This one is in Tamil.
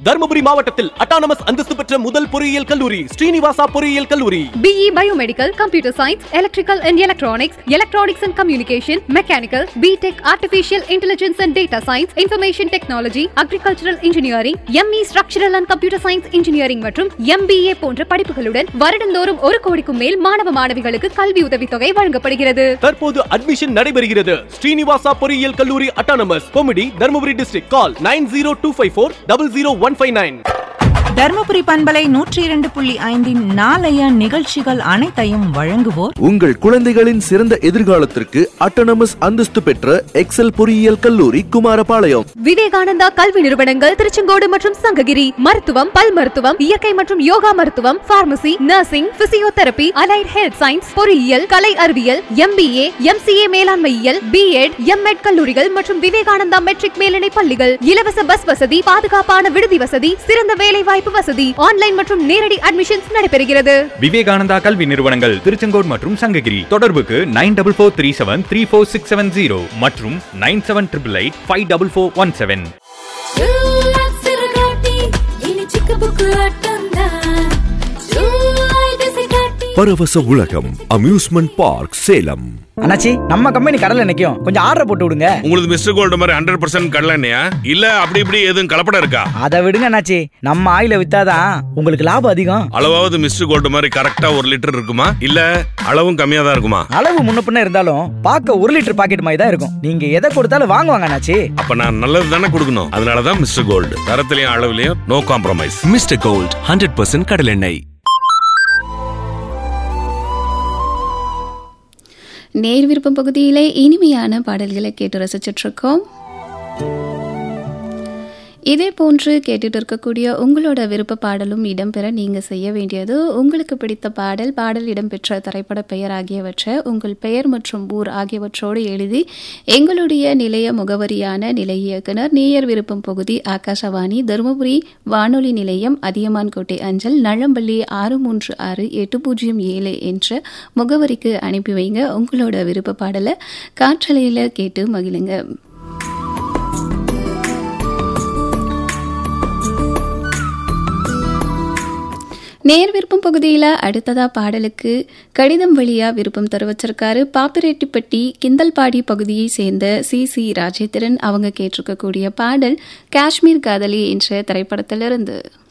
தருமபுரி மாவட்டத்தில் அட்டானமஸ் அந்தஸ்து பெற்ற முதல் பொறியியல் கல்லூரி ஸ்ரீனிவாசா பொறியியல் கல்லூரி BE Biomedical, Computer Science, Electrical and Electronics, Electronics and Communication, Mechanical, B.Tech Artificial Intelligence and Data Science, Information Technology, Agricultural Engineering, ME Structural and Computer Science Engineering மற்றும் MBA போன்ற படிப்புகளுடன் வருடந்தோறும் ஒரு கோடிக்கும் மேல் மாணவ மாணவிகளுக்கு கல்வி உதவித்தொகை வழங்கப்படுகிறது தற்போது அட்மிஷன் நடைபெறுகிறது ஸ்ரீனிவாசா பொறியியல் கல்லூரி அட்டானமஸ் கொமிடி Dharmapuri district call nine zero two five four double zero one five nine Dharmapuri பண்பலை நூற்றி இரண்டு புள்ளி ஐந்தின் நாளைய நிகழ்ச்சிகள் அனைத்தையும் வழங்குவோர் உங்கள் குழந்தைகளின் சிறந்த எதிர்காலத்திற்கு அட்டானமஸ் அந்தஸ்து பெற்ற எக்ஸல் பொறியியல் கல்லூரி குமாரபாளையம் விவேகானந்தா கல்வி நிறுவனங்கள் திருச்செங்கோடு மற்றும் சங்ககிரி மருத்துவம் பல் மருத்துவம் இயற்கை மற்றும் யோகா மருத்துவம் pharmacy nursing physiotherapy allied health science பொறியியல் கலை அறிவியல் எம்பிஏ எம்சிஏ மேலாண்மையியல் பிஎட் எம்எட் கல்லூரிகள் மற்றும் விவேகானந்தா மெட்ரிக் மேல்நிலை பள்ளிகள் இலவச பஸ் வசதி பாதுகாப்பான விடுதி வசதி சிறந்த வேலை வாய்ப்பு வசதி ஆன்லைன் மற்றும் நேரடி அட்மிஷன்ஸ் நடைபெறுகிறது விவேகானந்தா கல்வி நிறுவனங்கள் திருச்செங்கோடு மற்றும் சங்ககிரி தொடர்புக்கு nine double four three seven three four six seven zero மற்றும் nine seven triple eight five double four one seven பரவச உலகம் அம்யூஸ்மெண்ட் பார்க் சேலம் அண்ணாச்சி நம்ம கம்பெனி கடல்ல நிக்கும் கொஞ்சம் ஆர்டர் போட்டு விடுங்க உங்களுக்கு மிஸ்டர் கோல்டு மாதிரி ஹண்ட்ரட் பர்சன்ட் கடலண்ணையா இல்ல அப்படி இப்படி எதுவும் கலப்படம் இருக்கா அதை விடுங்க அண்ணாச்சி நம்ம ஆயில வித்தாதான் உங்களுக்கு லாபம் அதிகம் அளவாவது மிஸ்டர் கோல்டு மாதிரி கரெக்டா ஒரு லிட்டர் இருக்குமா இல்ல அளவும் கம்மியா தான் இருக்குமா அளவு முன்ன பின்ன இருந்தாலும் பார்க்க ஒரு லிட்டர் பாக்கெட் மாதிரி தான் இருக்கும் நீங்க எதை கொடுத்தாலும் வாங்குவாங்க அண்ணாச்சி அப்ப நான் நல்லது தானே கொடுக்கணும் அதனாலதான் மிஸ்டர் கோல்டு தரத்திலையும் அளவுலயும் no compromise mister gold hundred percent கடலெண்ணெய் நேர் விருப்பம் பகுதியிலே இனிமையான பாடல்களை கேட்டு ரசிச்சிட்டு இருக்கோம் இதே போன்று கேட்டுட்டு இருக்கக்கூடிய உங்களோட விருப்ப பாடலும் இடம்பெற நீங்க செய்ய வேண்டியது உங்களுக்கு பிடித்த பாடல் பாடல் இடம்பெற்ற திரைப்பட பெயர் ஆகியவற்றை உங்கள் பெயர் மற்றும் ஊர் ஆகியவற்றோடு எழுதி எங்களுடைய நிலைய முகவரியான நிலை இயக்குனர் நேயர் விருப்பம் பகுதி ஆகாஷவாணி தருமபுரி வானொலி நிலையம் அதியமான்கோட்டை அஞ்சல் நழம்பள்ளி ஆறு மூன்று ஆறு எட்டு பூஜ்ஜியம் ஏழு என்ற முகவரிக்கு அனுப்பி வைங்க உங்களோட விருப்ப பாடலை காற்றலையில் கேட்டு மகிழுங்க நேர் விருப்பம் பகுதியில் அடுத்ததா பாடலுக்கு கடிதம் வழியா விருப்பம் தெரிவிச்சிருக்காரு பாப்பிரெட்டிப்பட்டி கிந்தல்பாடி பகுதியை சேர்ந்த சி சி ராஜேந்திரன் அவங்க கேட்டிருக்கக்கூடிய பாடல் காஷ்மீர் காதலி என்ற திரைப்படத்திலிருந்து